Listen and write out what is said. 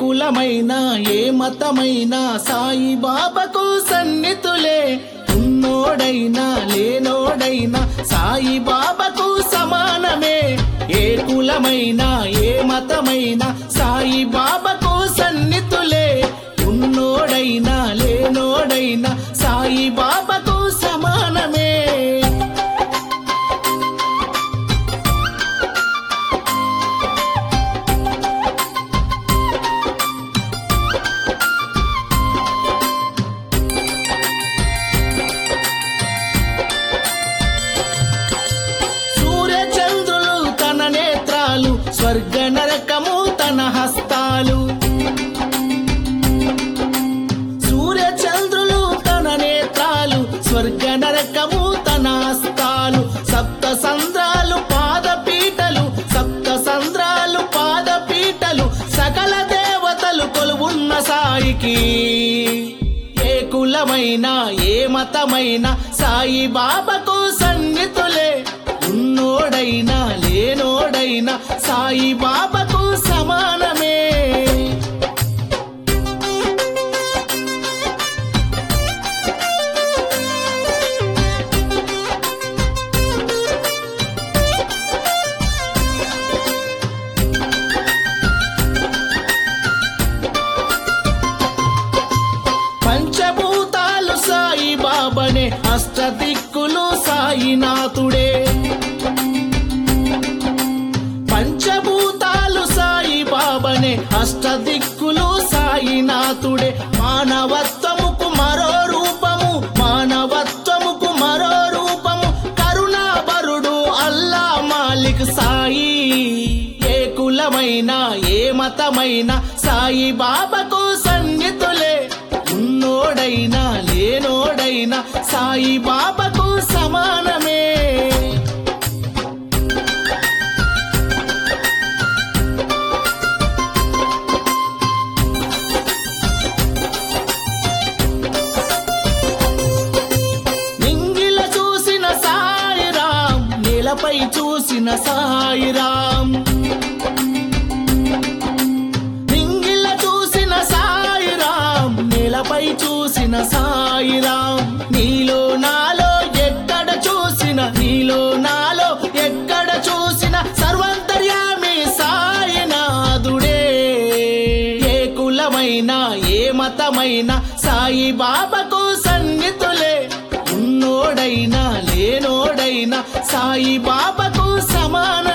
కులమైనా ఏ మతమైనా సాయి బాబాకు సన్నితులే ఉన్నోడైనా లేనోడైనా సాయి బాబాకు సమానమే ఏ కులమైనా ఏ మతమైనా సాయి బాబాకు సన్నితులే ఉన్నోడైనా లేనోడైనా సాయి బాబాకు సమానమే సూర్య చంద్రులు తన నేత్రాలు స్వర్గ నరకము తన హస్తాలు సూర్య చంద్రులు తన నేత్రాలు స్వర్గ నరకము తన హస్తాలు సప్త సంద్రాలు పాదపీటలు సప్త సంద్రాలు పాదపీటలు సకల దేవతలు కొలువున్న సాయికి ఏ కులమైనా ఏ మతమైనా సాయి బాబాకు సన్నితులే ఉన్నోడైనా లేనోడైనా సాయి బాబాకు సమానమే పంచభూతాలు సాయి బాబనే అష్టదిక్కులు సాయినాథుడే పంచభూతాలు సాయి బాబనే అష్టదిక్కులు సాయినాథుడే మానవత్వముకు మరో రూపము మానవత్వముకు మరో రూపము కరుణాబరుడు అల్లా మాలిక్ సాయి ఏ కులమైనా ఏ మతమైనా సాయి బాబాకు సన్నితులే ఉన్నోడైనా లేనోడైనా సాయి బాబాకు సమానమే నింగిల చూసిన సాయిరాం నేలపై చూసిన సాయిరాం నింగిల చూసిన సాయిరాం నేలపై చూసిన సాయిరాం నీలో నాలో ఎక్కడ చూసిన నీలో నాలో ఎక్కడ చూసిన సర్వంతర్యామి సాయినాథుడే ఏ కులమైనా ఏ మతమైనా సాయి బాబాకు సన్నితులే ఉన్నోడైనా లేనోడైనా సాయి బాబాకు సమాన